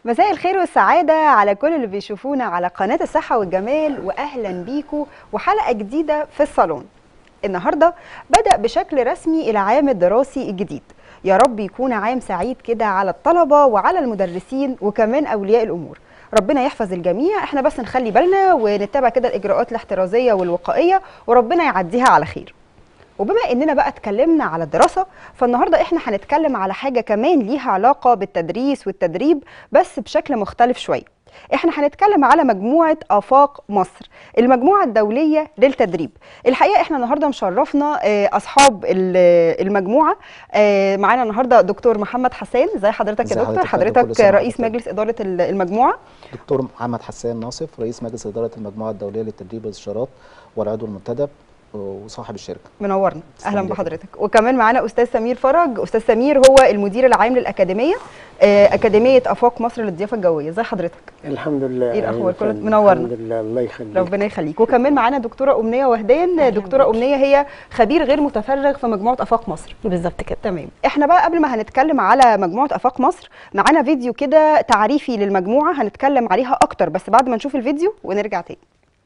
مساء الخير والسعادة على كل اللي بيشوفونا على قناة الصحة والجمال وأهلا بيكم وحلقة جديدة في الصالون النهاردة بدأ بشكل رسمي العام الدراسي الجديد يا رب يكون عام سعيد كده على الطلبة وعلى المدرسين وكمان أولياء الأمور ربنا يحفظ الجميع احنا بس نخلي بالنا ونتبع كده الإجراءات الاحترازية والوقائية وربنا يعديها على خير وبما اننا بقى اتكلمنا على الدراسه فالنهارده احنا هنتكلم على حاجه كمان ليها علاقه بالتدريس والتدريب بس بشكل مختلف شويه احنا هنتكلم على مجموعه افاق مصر المجموعه الدوليه للتدريب الحقيقه احنا النهارده مشرفنا آه، اصحاب ال- المجموعه آه، معانا النهارده دكتور محمد حسان زي حضرتك ازي يا دكتور حضرتك يا دكتور؟ كل حضرتك سنة رئيس وحضرتك طيب. مجلس اداره ال- المجموعه دكتور محمد حسان ناصف رئيس مجلس إدارة المجموعة الدولية للتدريب والاستشارات والعضو المنتدب وصاحب الشركة منورنا اهلا تسلم لي. بحضرتك وكمان معانا استاذ سمير فرج استاذ سمير هو المدير العام للاكاديميه آه، اكاديميه افاق مصر للضيافه الجويه ازي حضرتك الحمد لله إيه الأخبار؟ أهلاً كله وسهلاً. منورنا. الحمد لله الله يخليك ربنا يخليك وكمان معانا دكتوره امنيه وهدان دكتوره امنيه هي خبير غير متفرغ في مجموعه افاق مصر بالظبط كده تمام احنا بقى قبل ما هنتكلم على مجموعه افاق مصر معانا فيديو كده تعريفي للمجموعه هنتكلم عليها اكتر بس بعد ما نشوف الفيديو ونرجع تاني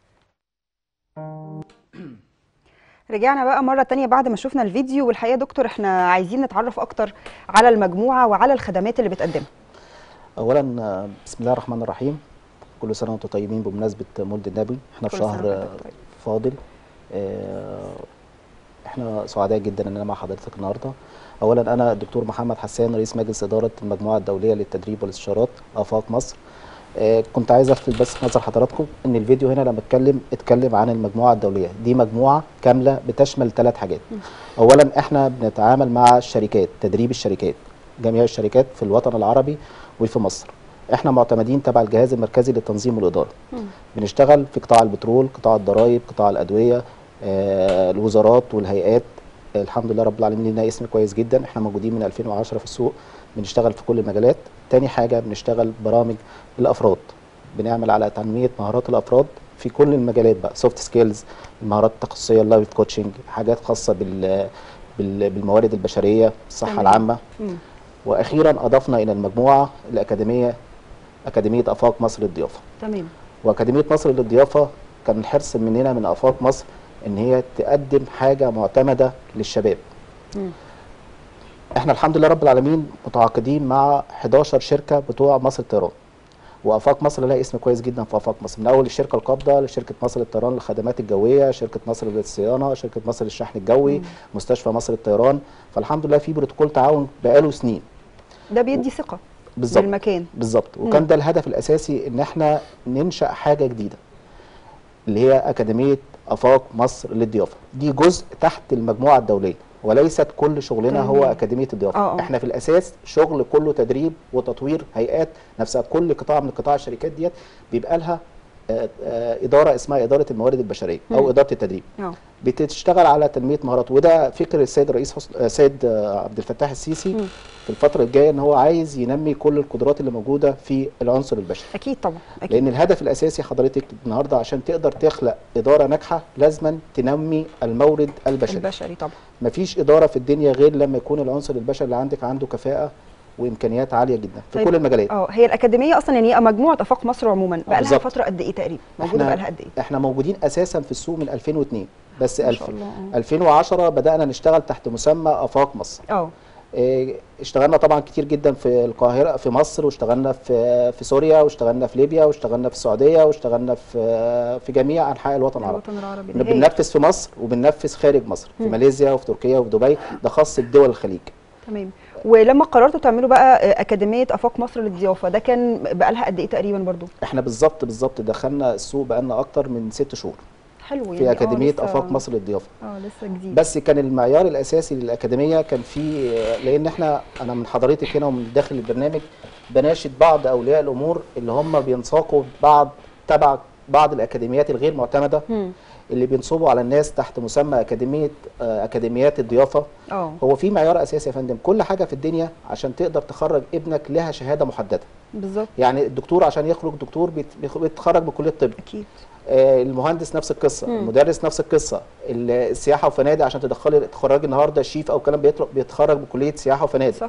رجعنا بقى مرة تانية بعد ما شفنا الفيديو والحقيقة يا دكتور احنا عايزين نتعرف أكتر على المجموعة وعلى الخدمات اللي بتقدمها أولا آه، بسم الله الرحمن الرحيم كل سنة وأنتم طيبين بمناسبة مولد النبي احنا في كل سنة شهر وحضرتك آه، طيب. فاضل آه، احنا سعداء جدا ان انا مع حضرتك النهارده اولا انا الدكتور محمد حسان رئيس مجلس اداره المجموعه الدوليه للتدريب والاستشارات افاق مصر آه، كنت عايز الفت بس نظر حضراتكم ان الفيديو هنا لما اتكلم اتكلم عن المجموعه الدوليه دي مجموعه كامله بتشمل ثلاث حاجات اولا احنا بنتعامل مع الشركات تدريب الشركات جميع الشركات في الوطن العربي وفي مصر احنا معتمدين تبع الجهاز المركزي للتنظيم والاداره بنشتغل في قطاع البترول قطاع الضرائب قطاع الادويه آه، الوزارات والهيئات آه، الحمد لله رب العالمين لنا اسم كويس جدا احنا موجودين من 2010 في السوق بنشتغل في كل المجالات تاني حاجه بنشتغل برامج الافراد بنعمل على تنميه مهارات الافراد في كل المجالات بقى سوفت سكيلز المهارات التخصصيه اللايف كوتشنج حاجات خاصه بال بال- بالموارد البشريه الصحه تمام. العامه مم. واخيرا اضفنا الى المجموعه الاكاديميه اكاديميه افاق مصر للضيافه تمام واكاديميه مصر للضيافه كان الحرص مننا من افاق مصر ان هي تقدم حاجه معتمده للشباب مم. احنا الحمد لله رب العالمين متعاقدين مع 11 شركه بتوع مصر الطيران وافاق مصر لها اسم كويس جدا في افاق مصر من اول الشركه القابضه لشركه مصر للطيران للخدمات الجويه شركه مصر للصيانه شركه مصر للشحن الجوي مستشفى مصر للطيران فالحمد لله في بروتوكول تعاون بقاله سنين ده بيدي ثقة بالظبط للمكان بالظبط وكان ده الهدف الاساسي ان احنا ننشا حاجه جديده اللي هي اكاديميه افاق مصر للضيافه دي جزء تحت المجموعه الدوليه وليست كل شغلنا هو تمام. اكاديميه الضيافه آه، آه. احنا في الاساس شغل كله تدريب وتطوير هيئات نفسها كل قطاع من قطاع الشركات ديت بيبقى لها آه، آه، اداره اسمها اداره الموارد البشريه مم. او اداره التدريب اه بتشتغل على تنميه مهارات وده فكر السيد الرئيس حسن آه، سيد آه، عبد الفتاح السيسي مم. في الفتره الجايه ان هو عايز ينمي كل القدرات اللي موجوده في العنصر البشري أكيد طبعا أكيد لان الهدف الاساسي حضرتك النهارده عشان تقدر تخلق اداره ناجحه لازما تنمي المورد البشري البشري طبعا مفيش اداره في الدنيا غير لما يكون العنصر البشري اللي عندك عنده كفاءه وامكانيات عاليه جدا في طيب، كل المجالات اه هي الأكاديمية أصلا يعني هي مجموعة أفاق مصر عموما بقى لها بالظبط. فترة قد إيه تقريبا موجودة بقى لها قد إيه احنا موجودين اساسا في السوق من 2002 بس ما ألف شاء الله آه. 2010 بدانا نشتغل تحت مسمى افاق مصر اه إيه، اشتغلنا طبعا كتير جدا في القاهره في مصر واشتغلنا في في سوريا واشتغلنا في ليبيا واشتغلنا في السعوديه واشتغلنا في في جميع انحاء الوطن العربي الوطن العربي إحنا ده هايل. بننفذ في مصر وبننفذ خارج مصر في مم. ماليزيا وفي تركيا وفي دبي ده خاص بدول الخليج تمام ولما قررتوا تعملوا بقى أكاديمية أفاق مصر للضيافة ده كان بقى لها قد إيه تقريبا برضو احنا بالظبط بالظبط دخلنا السوق بقالنا اكتر من ست شهور حلو يعني في آه، اكاديميه لسه- افاق مصر للضيافه اه لسه جديد بس كان المعيار الاساسي للاكاديميه كان في لان احنا انا من حضرتك هنا ومن داخل البرنامج بناشد بعض اولياء الامور اللي هم بينساقوا بعض تبع بعض الاكاديميات الغير معتمده مم. اللي بينصبوا على الناس تحت مسمى اكاديميه آه، اكاديميات الضيافه اه هو في معيار اساسي يا فندم كل حاجه في الدنيا عشان تقدر تخرج ابنك لها شهاده محدده بالظبط يعني الدكتور عشان يخرج دكتور بيت- بيخ- بيتخرج من كليه الطب اكيد آه، المهندس نفس القصه مم. المدرس نفس القصه ال- السياحه وفنادق عشان تدخلي تخرجي النهارده شيف او كلام بيطلع- بيتخرج بكليه سياحه وفنادق صح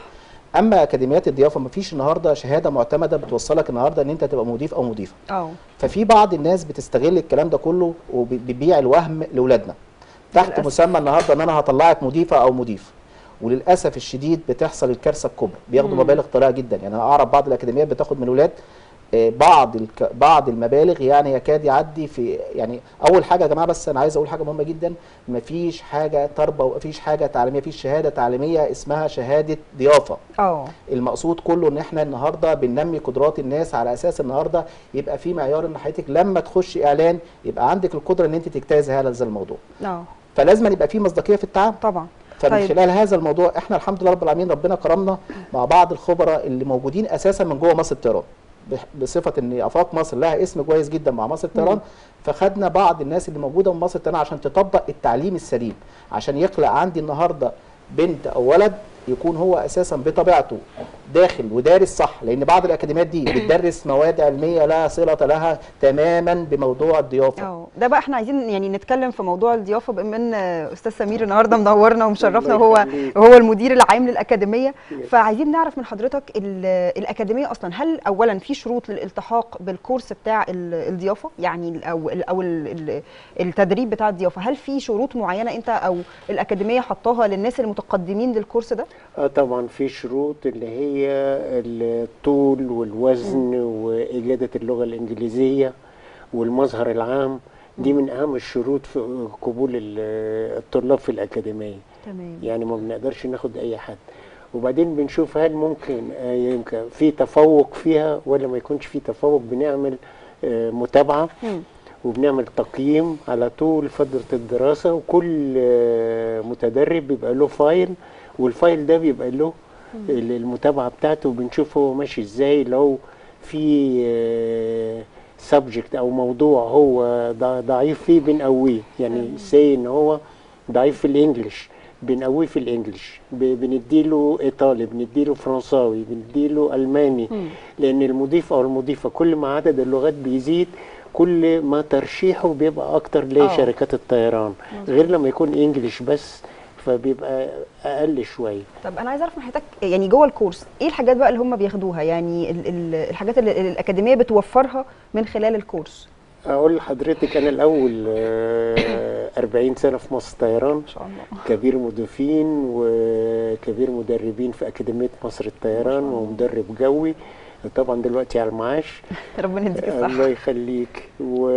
اما اكاديميات الضيافه مفيش النهارده شهاده معتمده بتوصلك النهارده ان انت تبقى مضيف او مضيفه اه ففي بعض الناس بتستغل الكلام ده كله وبتبيع الوهم لاولادنا تحت للأسف. مسمى النهارده ان انا هطلعك مضيفه او مضيف وللاسف الشديد بتحصل الكارثه الكبرى بياخدوا مم. مبالغ طريقه جدا يعني انا اعرف بعض الاكاديميات بتاخد من اولاد آه، بعض الك... بعض المبالغ يعني يكاد يعدي في يعني اول حاجه يا جماعه بس انا عايز اقول حاجه مهمه جدا مفيش حاجه تربى مفيش حاجه تعليميه مفيش شهاده تعليميه اسمها شهاده ضيافه اه المقصود كله ان احنا النهارده بننمي قدرات الناس على اساس النهارده يبقى في معيار ان حضرتك لما تخش اعلان يبقى عندك القدره ان انت تجتاز هذا الموضوع اه فلازم يبقى في مصداقيه في التعامل طبعا فمن طيب. خلال هذا الموضوع احنا الحمد لله رب العالمين ربنا كرمنا مع بعض الخبراء اللي موجودين اساسا من جوه مصر الطيران بح- بصفه ان افاق مصر لها اسم كويس جدا مع مصر الطيران مم. فخدنا بعض الناس اللي موجوده من مصر الطيران عشان تطبق التعليم السليم عشان يخلق عندي النهارده بنت او ولد يكون هو اساسا بطبيعته داخل ودارس صح لان بعض الاكاديميات دي بتدرس مواد علميه لا صله لها تماما بموضوع الضيافه اه ده بقى احنا عايزين يعني نتكلم في موضوع الضيافه بما ان استاذ سمير النهارده منورنا ومشرفنا الله وهو يخليك. هو المدير العام للاكاديميه فعايزين نعرف من حضرتك ال- الاكاديميه اصلا هل اولا في شروط للالتحاق بالكورس بتاع ال- الضيافه يعني ال- او ال- او ال- ال- التدريب بتاع الضيافه هل في شروط معينه انت او الاكاديميه حطاها للناس المتقدمين للكورس ده اه طبعا في شروط اللي هي الطول والوزن وإجادة اللغة الإنجليزية والمظهر العام دي من أهم الشروط في قبول ال- الطلاب في الأكاديمية تمام يعني ما بنقدرش ناخد أي حد وبعدين بنشوف هل ممكن آه، يمكن في تفوق فيها ولا ما يكونش في تفوق بنعمل آه، متابعة مم. وبنعمل تقييم على طول فترة الدراسة وكل آه، متدرب بيبقى له فايل والفايل ده بيبقى له ال- المتابعة بتاعته وبنشوف هو ماشي ازاي لو في سبجكت او موضوع هو ضع- ضعيف فيه بنقويه يعني سي ان هو ضعيف في الانجليش بنقويه في الانجليش ب- بنديله ايطالي بنديله فرنساوي بنديله الماني مم. لان المضيف او المضيفه كل ما عدد اللغات بيزيد كل ما ترشيحه بيبقى اكتر آه. لشركات الطيران غير لما يكون انجليش بس فبيبقى اقل شويه طب انا عايزه اعرف من حضرتك يعني جوه الكورس ايه الحاجات بقى اللي هم بياخدوها يعني ال- ال- الحاجات اللي اللي الاكاديميه بتوفرها من خلال الكورس اقول لحضرتك انا الاول آه، 40 سنه في مصر طيران ما شاء الله كبير مضيفين وكبير مدربين في اكاديميه مصر الطيران ومدرب جوي طبعا دلوقتي على المعاش ربنا يديك الله الصحه يخليك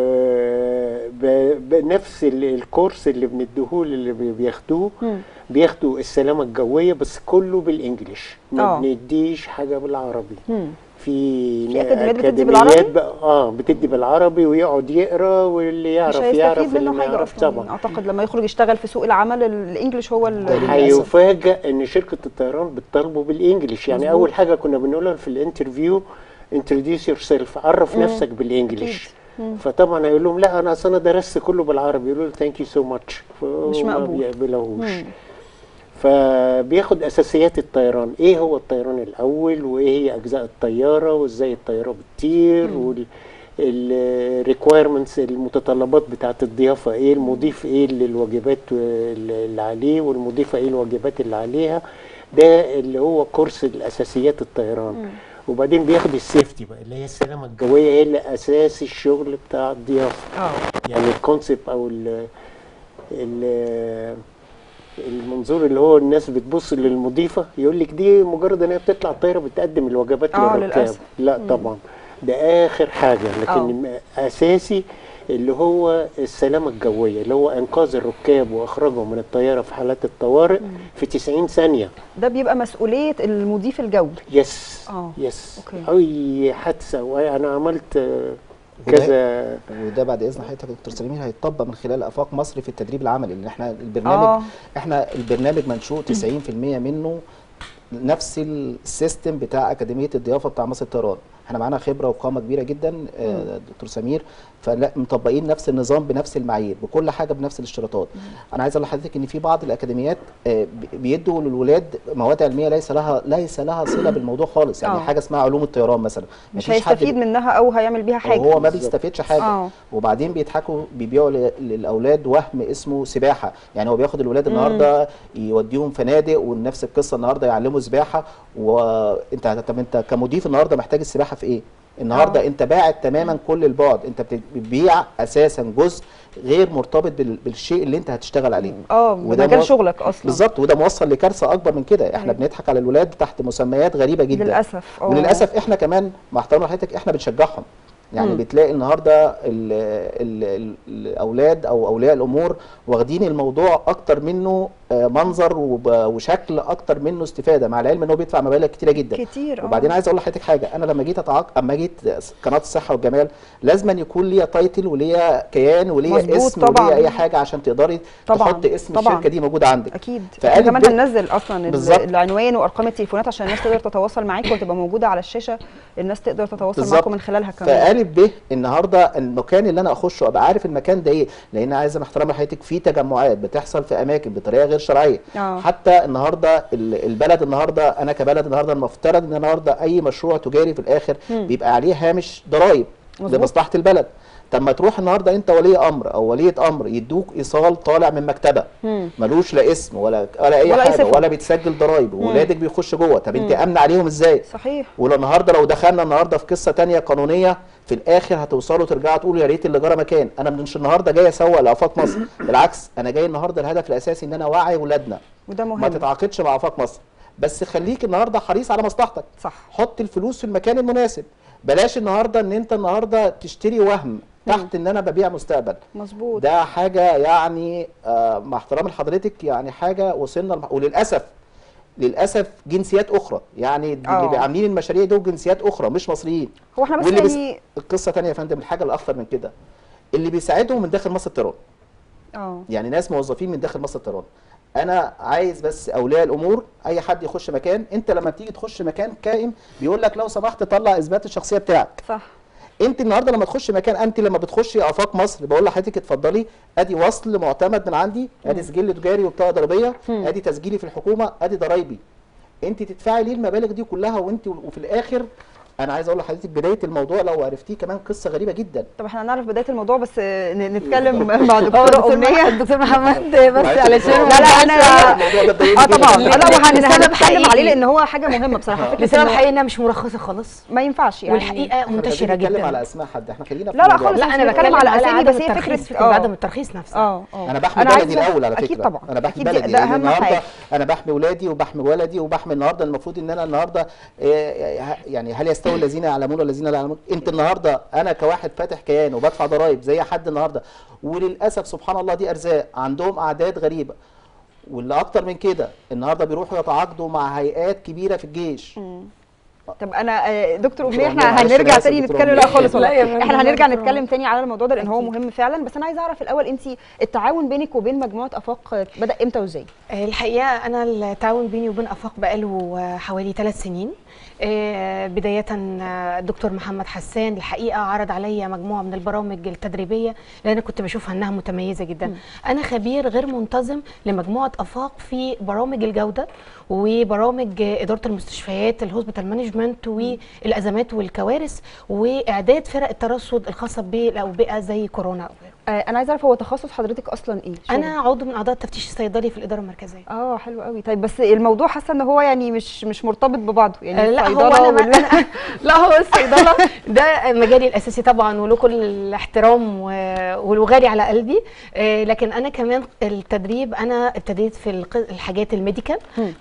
وبنفس الكورس اللي بنديهوله اللي بي- بياخدوه مم. بياخدوا السلامه الجويه بس كله بالانجليش ما آه. بنديش حاجه بالعربي مم. في في أكاديميات بتدي أكاديميات بالعربي؟ بقى اه بتدي بالعربي ويقعد يقرا واللي مش يعرف هيستفيد يعرف اللي منه ما حاجه يعرف اصلا طبعا اعتقد لما يخرج يشتغل في سوق العمل ال- الانجليش هو ال- ده للأسف. هيفاجئ ان شركه الطيران بتطالبه بالانجليش يعني مظبوط. اول حاجه كنا بنقولها في الانترفيو انتروديوس يور سيلف عرف مم. نفسك بالانجليش أكيد. مم. فطبعا هيقول لهم لا انا اصل انا درست كله بالعربي يقولوا له ثانك يو سو ماتش مش مقبول. ما بيقبلوهوش مم. فبياخد اساسيات الطيران ايه هو الطيران الاول وايه هي اجزاء الطياره وازاي الطياره بتطير وال الريكويرمنتس المتطلبات بتاعه الضيافه ايه المضيف ايه اللي الواجبات اللي عليه والمضيفه ايه الواجبات اللي عليها ده اللي هو كورس الاساسيات الطيران وبعدين بياخد السيفتي بقى اللي هي السلامه الجويه هي اللي اساس الشغل بتاع الضيافه اه يعني الكونسيبت او ال ال المنظور اللي هو الناس بتبص للمضيفه يقول لك دي مجرد ان هي بتطلع الطياره بتقدم الوجبات آه، للركاب للأسف. لا طبعا ده اخر حاجه لكن اساسي اللي هو السلامه الجويه اللي هو انقاذ الركاب واخراجهم من الطياره في حالات الطوارئ في 90 ثانيه ده بيبقى مسؤوليه المضيف الجوي يس آه، يس أوكي. اي حادثه وأي- انا عملت آه، وده- كذا وده بعد اذن حضرتك يا دكتور سمير هيتطبق من خلال افاق مصر في التدريب العملي لان احنا البرنامج اه احنا البرنامج منشوء 90% منه نفس السيستم بتاع اكاديميه الضيافه بتاع مصر الطيران احنا معانا خبره وقامه كبيره جدا آه، دكتور سمير فلا مطبقين نفس النظام بنفس المعايير بكل حاجه بنفس الاشتراطات انا عايز اقول لحضرتك ان في بعض الاكاديميات آه، بي- بيدوا للولاد مواد علميه ليس لها ليس لها صله بالموضوع خالص يعني آه. حاجه اسمها علوم الطيران مثلا مش مفيش حد هيستفيد بي- منها او هيعمل بيها حاجه وهو ما بيستفيدش حاجه آه. وبعدين بيضحكوا بيبيعوا ل- للاولاد وهم اسمه سباحه يعني هو بياخد الولاد النهارده يوديهم فنادق ونفس القصه النهارده يعلموا سباحه وانت طب انت كمضيف النهارده محتاج السباحه في ايه النهارده آه. انت باعد تماما كل البعد انت بتبيع اساسا جزء غير مرتبط بال- بالشيء اللي انت هتشتغل عليه اه وده مجال مو- شغلك اصلا بالظبط وده موصل لكارثه اكبر من كده احنا أيوة. بنضحك على الولاد تحت مسميات غريبه جدا للاسف آه. وللاسف احنا كمان مع احترام لحضرتك احنا بنشجعهم يعني مم. بتلاقي النهارده ال ال ال الاولاد او اولياء الامور واخدين الموضوع اكتر منه آه، منظر وب- وشكل اكتر منه استفاده مع العلم ان هو بيدفع مبالغ كتيره جدا كتير آه. وبعدين عايز اقول لحضرتك حاجه انا لما جيت اتعاق اما جيت قناه الصحه والجمال لازم يكون ليا تايتل وليا كيان وليا مظبوط اسم طبعاً. وليا اي حاجه عشان تقدري طبعاً، تحط اسم طبعاً. الشركه دي موجوده عندك اكيد فقالب احنا كمان ب- هننزل اصلا ال- بالظبط. العنوان وارقام التليفونات عشان الناس تقدر تتواصل معاكم وتبقى موجوده على الشاشه الناس تقدر تتواصل بالظبط. معاكم من خلالها كمان فقالب ب النهارده المكان اللي انا اخشه ابقى عارف المكان ده ايه لان عايز احترام لحضرتك في تجمعات بتحصل في اماكن بطريقه غير شرعيه آه. حتى النهارده ال- البلد النهارده انا كبلد النهارده المفترض ان النهارده اي مشروع تجاري في الاخر مم. بيبقى عليه هامش ضرائب مظبوط. لمصلحه البلد طب ما تروح النهارده انت ولي امر او وليه امر يدوك ايصال طالع من مكتبه مم. ملوش لا اسم ولا ولا اي ولا أي حاجه صفة. ولا بتسجل ضرائب وولادك بيخش جوه طب انت مم. امن عليهم ازاي صحيح ولو النهارده لو دخلنا النهارده في قصه تانية قانونيه في الاخر هتوصلوا ترجعوا تقولوا يا ريت اللي جرى مكان انا مش النهارده جاي اسوق لافاق مصر بالعكس انا جاي النهارده الهدف الاساسي ان انا اوعي ولادنا وده ما مهم تتعاقدش مع افاق مصر بس خليك النهارده حريص على مصلحتك صح حط الفلوس في المكان المناسب بلاش النهارده ان انت النهارده تشتري وهم تحت ان انا ببيع مستقبل مظبوط ده حاجه يعني آه مع احترام لحضرتك يعني حاجه وصلنا لمح... وللاسف للاسف جنسيات اخرى يعني آه. اللي عاملين المشاريع دول جنسيات اخرى مش مصريين هو احنا بس واللي بس يعني القصه تانية يا فندم الحاجه الاخطر من كده اللي بيساعدهم من داخل مصر الطيران اه يعني ناس موظفين من داخل مصر الطيران انا عايز بس اولياء الامور اي حد يخش مكان انت لما بتيجي تخش مكان قائم بيقول لك لو سمحت طلع اثبات الشخصيه بتاعك صح انت النهارده لما تخش مكان انت لما بتخشي افاق مصر بقول لحضرتك اتفضلي ادي وصل معتمد من عندي ادي سجل تجاري وبطاقه ضريبيه مم. ادي تسجيلي في الحكومه ادي ضرايبي انت تدفعي ليه المبالغ دي كلها وانت وفي الاخر انا عايز اقول لحضرتك بدايه الموضوع لو عرفتيه كمان قصه غريبه جدا طب احنا هنعرف بدايه الموضوع بس ن- نتكلم مع هو دكتوره دكتور امنيه محمد دكتور محمد بس علشان لا لا انا الموضوع ده ضايقني اه طبعا جداً. لا وهن- لسبب هنتكلم حقيقي. عليه لان هو حاجه مهمه بصراحه فكره لسبب إنه حقيقي انها مش مرخصه خالص ما ينفعش يعني والحقيقه احنا مش منتشره عايزين نتكلم على جدا اسماء حد احنا خلينا في لا لا الموضوع. خالص لا مش انا بنتكلم بتكلم على على أسامي، عدم بس هي الترخيص فكرة- فكره آه. عدم الترخيص نفسها اه اه انا بحمي أنا بلدي عايزة- الاول على فكره اكيد طبعا انا بحمي أكيد دي- بلدي ده لأن اهم النهارده حاجه انا بحمي ولادي وبحمي ولدي وبحمي النهارده المفروض ان انا النهارده آه، يعني هل يستوي الذين يعلمون والذين لا يعلمون انت النهارده انا كواحد فاتح كيان وبدفع ضرائب زي حد النهارده وللاسف سبحان الله دي ارزاق عندهم اعداد غريبه واللي اكتر من كده النهارده بيروحوا يتعاقدوا مع هيئات كبيره في الجيش طب انا آه، دكتور امنيه دكتور احنا أمنية، معلش هنرجع أنا آسف تاني دكتور نتكلم أمنية. لا خالص والله لا يا فندم، احنا لا هنرجع دكتور نتكلم تاني على الموضوع ده لان هو أكيد. مهم فعلا بس انا عايزه اعرف الاول انت التعاون بينك وبين مجموعه افاق بدا امتى وازاي الحقيقه انا التعاون بيني وبين افاق بقاله حوالي ثلاث سنين آه، بداية آه، الدكتور محمد حسان الحقيقة عرض عليا مجموعة من البرامج التدريبية لأن أنا كنت بشوفها أنها متميزة جدا أنا خبير غير منتظم لمجموعة أفاق في برامج الجودة وبرامج آه، إدارة المستشفيات الهوسبيتال مانجمنت والأزمات والكوارث وإعداد فرق الترصد الخاصة بالأوبئة زي كورونا أو غيره. آه، انا عايزه اعرف هو تخصص حضرتك اصلا ايه شغل. أنا عضو من أعضاء التفتيش الصيدلي في الإدارة المركزية اه حلو قوي طيب بس الموضوع حاسه ان هو يعني مش مش مرتبط ببعضه يعني آه، لا هو الصيدلة انا وال- ما- لا هو الصيدله ده مجالي الاساسي طبعا وله كل الاحترام و- والغالي على قلبي آه، لكن انا كمان التدريب انا ابتديت في الق- الحاجات الميديكال مم.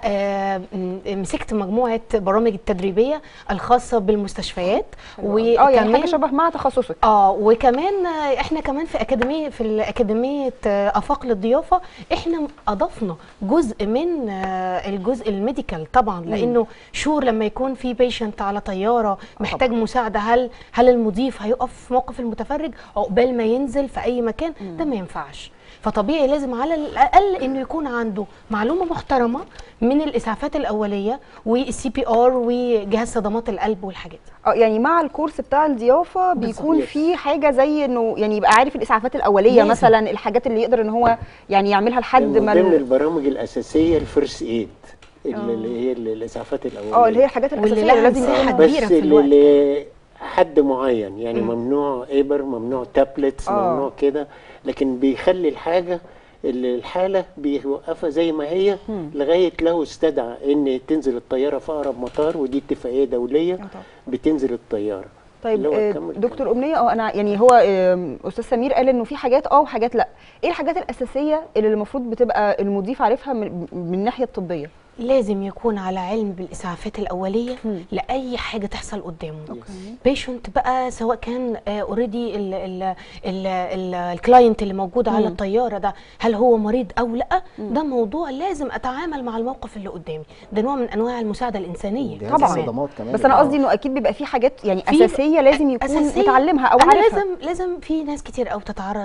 فمسكت مجموعه برامج التدريبيه الخاصه بالمستشفيات اه يعني حاجه وكمان شبه مع تخصصك اه وكمان آه، احنا كمان في اكاديميه في الاكاديميه آه، افاق للضيافه احنا اضفنا جزء من آه، الجزء الميديكال طبعا لانه شور لما يكون في بيشنت على طياره محتاج مساعده هل هل المضيف هيقف في موقف المتفرج عقبال ما ينزل في اي مكان ده ما ينفعش فطبيعي لازم على الاقل انه يكون عنده معلومه محترمه من الاسعافات الاوليه والسي بي ار وجهاز صدمات القلب والحاجات دي. اه يعني مع الكورس بتاع الضيافه بيكون بالظبط. في حاجه زي انه يعني يبقى عارف الاسعافات الاوليه لازم. مثلا الحاجات اللي يقدر ان هو يعني يعملها لحد من ما ضمن ال- البرامج الاساسيه الفيرست ايد اللي هي ال- الاسعافات الاوليه اه اللي هي الحاجات واللي الاساسيه لها اللي لازم مساحة يكون- كبيرة بس في الوقت. لحد معين يعني ممنوع ابر ممنوع تابلتس آه. ممنوع كده لكن بيخلي الحاجه اللي الحاله بيوقفها زي ما هي لغايه لو استدعى ان تنزل الطياره في اقرب مطار ودي اتفاقيه دوليه طبعا. بتنزل الطياره طيب اللي هو آه، كمل دكتور امنيه اه انا يعني هو آم، استاذ سمير قال انه في حاجات اه وحاجات لا ايه الحاجات الاساسيه اللي المفروض بتبقى المضيف عارفها من, من الناحيه الطبيه لازم يكون على علم بالاسعافات الاوليه مم. لاي حاجه تحصل قدامه اوكي بيشنت بقى سواء كان اوريدي الكلاينت اللي موجود على مم. الطياره ده هل هو مريض او لا ده موضوع لازم اتعامل مع الموقف اللي قدامي ده نوع من انواع المساعده الانسانيه وجهاز طبعاً. الصدمات كمان بس انا قصدي انه اكيد بيبقى في حاجات يعني في اساسيه لازم يكون أساسية. متعلمها او أنا عارفها لازم لازم في ناس كتير قوي بتتعرض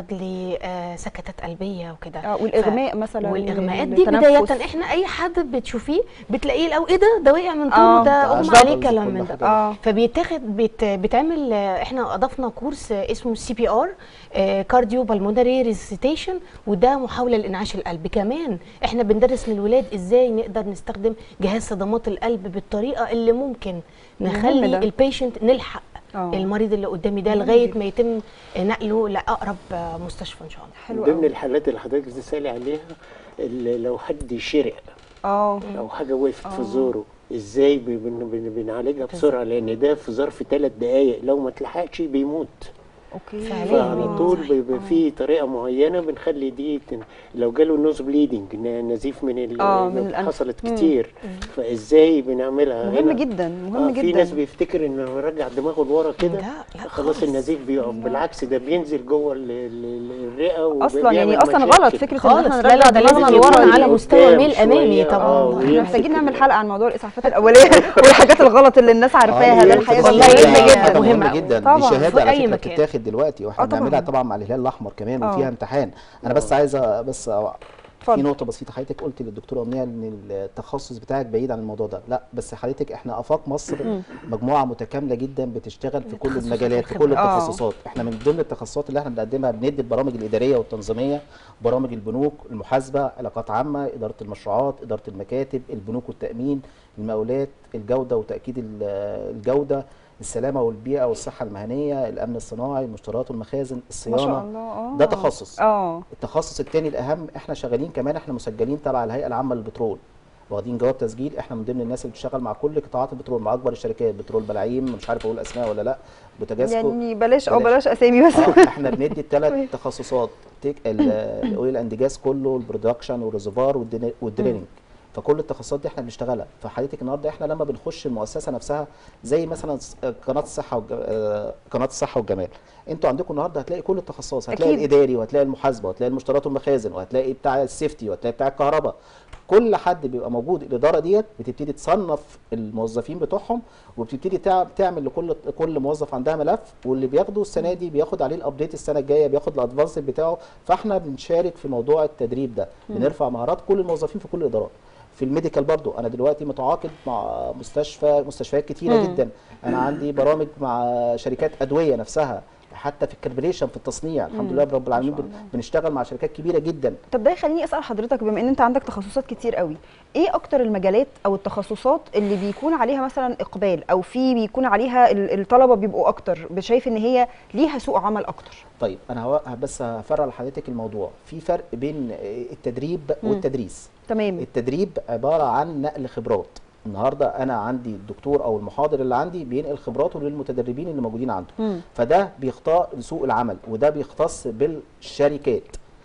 لسكتات قلبيه وكده اه والاغماء مثلا والاغماءات دي التنفس. بدايه احنا اي حد بتشوفيه بتلاقيه الاول ايه ده ده وقع من آه. طوله ده اغمى تعشق عليه قلبي كلام كل من ده حاجة. اه فبيتاخد بت بتعمل آه، احنا اضفنا كورس آه، اسمه السي بي ار كارديو بالمونري ريسيتيشن وده محاوله لانعاش القلب كمان احنا بندرس للولاد ازاي نقدر نستخدم جهاز صدمات القلب بالطريقه اللي ممكن مهم نخلي ده. البيشنت نلحق اه المريض اللي قدامي ده مهم لغايه جدا. ما يتم نقله لاقرب آه، مستشفى ان شاء الله حلو من ضمن قوي. الحالات اللي حضرتك بتسالي عليها اللي لو حد شرق اه او حاجه وقفت آه. في زوره ازاي بن- بن- بنعالجها بسرعه لان ده في ظرف ثلاث دقائق لو ما اتلحقش بيموت اوكي فعليا. فعلى طول صحيح. بيبقى في طريقه معينه بنخلي دي تن... لو جاله نوز بليدنج نزيف من ال... آه، من لو الأنف. حصلت مم. كتير فازاي بنعملها مهم هنا جدا مهم آه جدا في ناس بيفتكر انه لو رجع دماغه لورا كده لا لا خلاص النزيف بيقف بالعكس ده بينزل جوه ال- ال- الرئه اصلا يعني وبيعمل اصلا مشاكل. غلط فكره ان خالص احنا لا لا نرجع ده لازم دماغنا يكون لورا على دي. مستوى قدام ميل امامي شوية، طبعا آه، اه احنا ويمسك محتاجين نعمل ال- حلقه عن موضوع الاسعافات الاوليه والحاجات الغلط اللي الناس عارفاها ده دي الحقيقه بتبقى والله مهمه هي جدا حاجه مهمة مهمه أوي. جدا طبعاً. دي شهاده في على أي فكره مكان. بتتاخد دلوقتي واحنا آه، طبعاً. بنعملها طبعا مع الهلال الاحمر كمان آه. وفيها امتحان انا بس عايزه بس في اتفضل. نقطه بسيطه حضرتك قلت للدكتوره امنيه ان التخصص بتاعك بعيد عن الموضوع ده لا بس حضرتك احنا افاق مصر مجموعه متكامله جدا بتشتغل في كل التخصصات المجالات في كل والخبرة. آه. التخصصات احنا من ضمن التخصصات اللي احنا بنقدمها بندي البرامج الاداريه والتنظيميه برامج البنوك المحاسبه علاقات عامه اداره المشروعات اداره المكاتب البنوك والتامين المقاولات الجوده وتاكيد ال- الجوده السلامه والبيئه والصحه المهنيه الامن الصناعي المشتريات والمخازن ما شاء الصيانه الله اه ده تخصص. اه التخصص الثاني الاهم احنا شغالين كمان احنا مسجلين تبع الهيئه العامه للبترول واخدين جواب تسجيل احنا من ضمن الناس اللي بتشتغل مع كل قطاعات البترول مع اكبر الشركات بترول بلاعيم مش عارف اقول اسماء ولا لا بوتاجازكو يعني بلاش او بلاش. بلاش اسامي بس اه احنا بندي الثلاث تخصصات تيك الاويل اند جاز كله البرودكشن والريزرفوار والدري- والدريننج فكل التخصصات دي احنا بنشتغلها فحضرتك النهارده احنا لما بنخش المؤسسه نفسها زي مثلا س- قناه الصحه والج... آه، قناه الصحه والجمال انتوا عندكم النهارده هتلاقي كل التخصصات هتلاقي أكيد. الاداري وهتلاقي المحاسبه وهتلاقي المشتريات والمخازن وهتلاقي بتاع السيفتي وهتلاقي بتاع الكهرباء كل حد بيبقى موجود الاداره ديت بتبتدي تصنف الموظفين بتوعهم وبتبتدي تع- تعمل لكل كل موظف عندها ملف واللي بياخده السنه دي بياخد عليه الابديت السنه الجايه بياخد الادفانس بتاعه فاحنا بنشارك في موضوع التدريب ده بنرفع مهارات كل الموظفين في كل الادارات في الميديكال برضو انا دلوقتي متعاقد مع مستشفى مستشفيات كتيره مم. جدا انا عندي برامج مع شركات ادويه نفسها حتى في الكربريشن في التصنيع الحمد لله رب العالمين شاء بن- الله. بنشتغل مع شركات كبيره جدا طب ده يخليني اسال حضرتك بما ان انت عندك تخصصات كتير قوي ايه اكتر المجالات او التخصصات اللي بيكون عليها مثلا اقبال او في بيكون عليها ال- الطلبه بيبقوا اكتر شايف ان هي ليها سوق عمل اكتر طيب انا هو- بس هفرع لحضرتك الموضوع في فرق بين التدريب مم. والتدريس تمام التدريب عباره عن نقل خبرات النهارده انا عندي الدكتور او المحاضر اللي عندي بينقل خبراته للمتدربين اللي موجودين عنده مم. فده بيختار سوق العمل وده بيختص بالشركات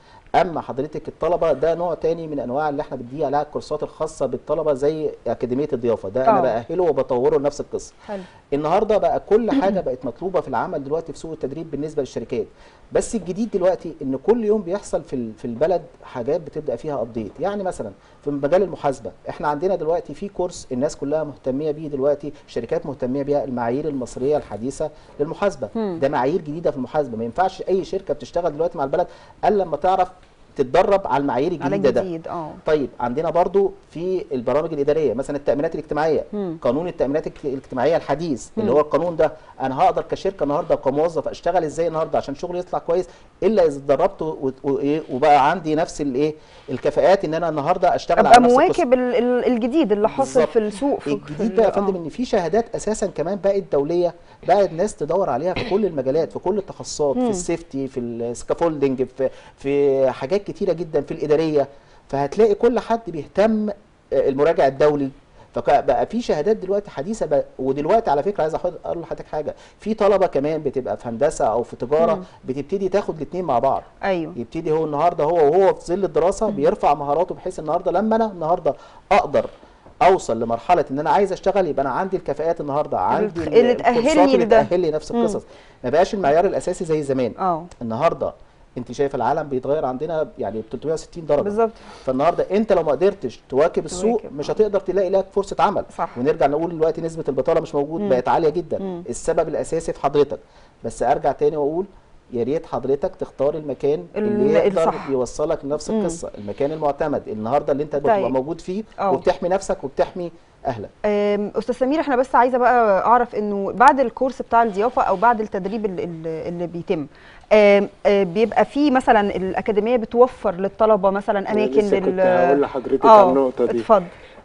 اما حضرتك الطلبه ده نوع تاني من انواع اللي احنا بنديها عليها الكورسات الخاصه بالطلبه زي اكاديميه الضيافه ده آه. انا باهله وبطوره لنفس القصه حلو النهارده بقى كل حاجه بقت مطلوبه في العمل دلوقتي في سوق التدريب بالنسبه للشركات بس الجديد دلوقتي ان كل يوم بيحصل في ال- في البلد حاجات بتبدا فيها ابديت يعني مثلا في مجال المحاسبه احنا عندنا دلوقتي في كورس الناس كلها مهتميه بيه دلوقتي شركات مهتميه بيها المعايير المصريه الحديثه للمحاسبه مم. ده معايير جديده في المحاسبه ما ينفعش اي شركه بتشتغل دلوقتي مع البلد الا لما تعرف تتدرب على المعايير على الجديده ده جديد اه طيب عندنا برضو في البرامج الاداريه مثلا التامينات الاجتماعيه مم. قانون التامينات الاجت- الاجتماعيه الحديث اللي هو القانون ده انا هقدر كشركه النهارده كموظف اشتغل ازاي النهارده عشان شغلي يطلع كويس الا اذا اتدربت و- وإيه وبقى عندي نفس الايه الكفاءات ان انا النهارده اشتغل ابقى على نفس القصة. مواكب ال- ال- الجديد اللي حاصل بالظبط. في السوق في الجديد في بقى يا ال- فندم آه. ان في شهادات اساسا كمان بقت دوليه بقت الناس تدور عليها في كل المجالات في كل التخصصات في السيفتي في السكافولدنج في في حاجات كتيره جدا في الاداريه فهتلاقي كل حد بيهتم آه، المراجع الدولي فبقى في شهادات دلوقتي حديثه بقى ودلوقتي على فكره عايز أحط- اقول لحضرتك حاجه في طلبه كمان بتبقى في هندسه او في تجاره بتبتدي تاخد الاثنين مع بعض ايوه يبتدي هو النهارده هو وهو في ظل الدراسه بيرفع مهاراته بحيث النهارده لما انا النهارده اقدر اوصل لمرحله ان انا عايز اشتغل يبقى انا عندي الكفاءات النهارده عندي اللي ال- تأهلني الكورسات اللي لده. تاهل لي نفس القصص ما بقاش المعيار الاساسي زي زمان اه النهارده انت شايف العالم بيتغير عندنا يعني ب 360 درجه بالظبط فالنهارده انت لو ما قدرتش تواكب السوق تواكب، مش آه. هتقدر تلاقي لك فرصه عمل صح. ونرجع نقول دلوقتي نسبه البطاله مش موجود بقت عاليه جدا السبب الاساسي في حضرتك بس ارجع تاني واقول يا ريت حضرتك تختار المكان ال- اللي يقدر الصح. يوصلك لنفس القصه المكان المعتمد النهارده اللي انت طيب. بتبقى موجود فيه اه. وبتحمي نفسك وبتحمي اهلك أم، استاذ سمير احنا بس عايزه بقى اعرف انه بعد الكورس بتاع الضيافه او بعد التدريب ال- ال- اللي بيتم أم، أم، بيبقى في مثلا الاكاديميه بتوفر للطلبه مثلا أنا اماكن لسه لل كنت هقول لحضرتك آه، على النقطة دي. اتفضل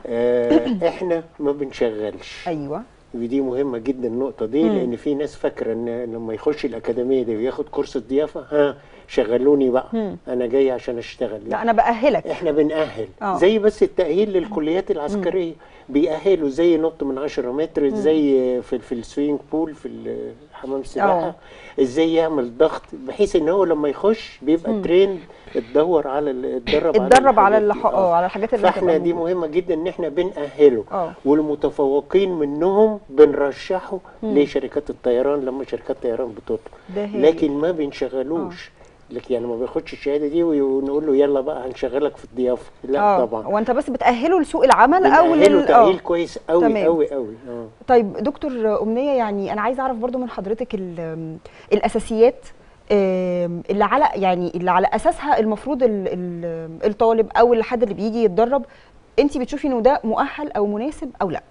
آه احنا ما بنشغلش ايوه ودي مهمة جدا النقطة دي لأن في ناس فاكرة إن لما يخش الأكاديمية دي وياخد كورس الضيافة ها شغلوني بقى أنا جاي عشان أشتغل لا انا باهلك احنا بنأهل آه. زي بس التأهيل للكليات العسكرية بيأهلوا زي ينط من 10 متر زي في في السوينج بول في ال- حمام السباحة ازاي يعمل ضغط بحيث ان هو لما يخش بيبقى ترين اتدور على ال- اتدرب اتدرب على الحاجات الح- دي. اه على الحاجات اللي فاحنا بتبقى دي موجودة. مهمة جدا ان احنا بنأهله اه. والمتفوقين منهم بنرشحه لشركات الطيران لما شركات الطيران بتطلب ده هايل. لكن ما بنشغلوش لكن يعني ما بياخدش الشهاده دي ونقول له يلا بقى هنشغلك في الضيافه لا اه طبعا وانت بس بتاهله لسوق العمل او بنأهله لل تأهيل اه كويس قوي تمام. قوي قوي اه طيب دكتور أمنية يعني أنا عايزة أعرف برضو من حضرتك ال- الأساسيات آم، اللي على يعني اللي على أساسها المفروض ال- ال- الطالب أو الحد اللي بيجي يتدرب أنت بتشوفي إنه ده مؤهل أو مناسب أو لأ؟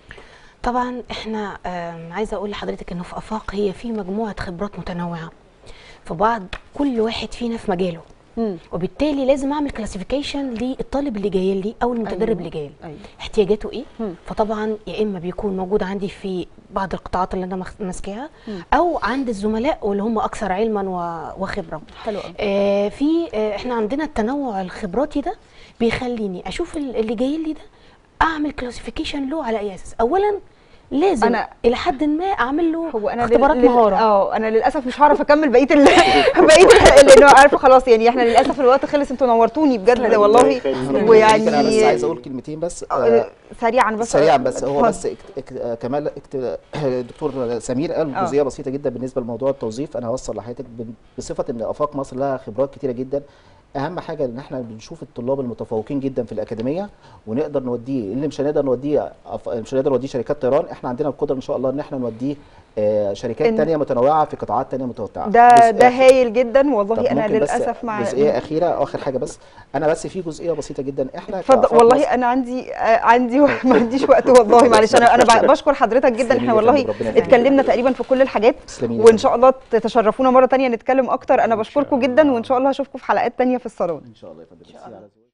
طبعا احنا آم، عايزه اقول لحضرتك انه في افاق هي في مجموعه خبرات متنوعه في بعض كل واحد فينا في مجاله وبالتالي لازم اعمل كلاسيفيكيشن للطالب اللي جاي لي او المتدرب أيوة. اللي جاي لي أيوة. احتياجاته ايه مم. فطبعا يا اما بيكون موجود عندي في بعض القطاعات اللي انا مخ- ماسكاها او عند الزملاء واللي هم اكثر علما و- وخبره حلو قوي آه في آه احنا عندنا التنوع الخبراتي ده بيخليني اشوف ال- اللي جاي لي ده اعمل كلاسيفيكيشن له على اي اساس اولا لازم أنا- أنا الى حد ما اعمل له هو انا لل- اختبارات لل- مهاره اه انا للاسف مش هعرف اكمل بقيه ال... بقيه لانه عارفه خلاص يعني احنا للاسف الوقت خلص انتوا نورتوني بجد الله والله يخليك. ويعني انا بس عايز اقول كلمتين بس آه، آه، سريعا بس سريعا بس هو اتفضل. بس اكت... اكت... آه، كمال اكت... الدكتور سمير قال آه. جزئيه بسيطه جدا بالنسبه لموضوع التوظيف انا هوصل لحضرتك ب- بصفه ان افاق مصر لها خبرات كتيره جدا اهم حاجه ان احنا بنشوف الطلاب المتفوقين جدا في الاكاديميه ونقدر نوديه اللي مش هنقدر نوديه أف... مش هنقدر نوديه شركات طيران احنا عندنا القدره ان شاء الله ان احنا نوديه آه، شركات إن- تانية متنوعه في قطاعات تانية متنوعه ده جزء ده آخر. هايل جدا طب والله انا ممكن بس للاسف مع جزئيه اخيره اخر حاجه بس انا بس في جزئيه بسيطه جدا احنا اتفضل كأفاق والله مصر- انا عندي آه، عندي ما عنديش وقت والله معلش انا انا ب- بشكر حضرتك جدا تسلمي احنا يا والله فندم، ربنا يخليك. اتكلمنا تقريبا في كل الحاجات تسلمي يا وان فندم. شاء الله تشرفونا مره تانية نتكلم اكتر انا إن شاء بشكركم جدا الله. وان شاء الله هشوفكم في حلقات تانية في الصالون ان شاء الله يا فندم ميرسي على ذوقك.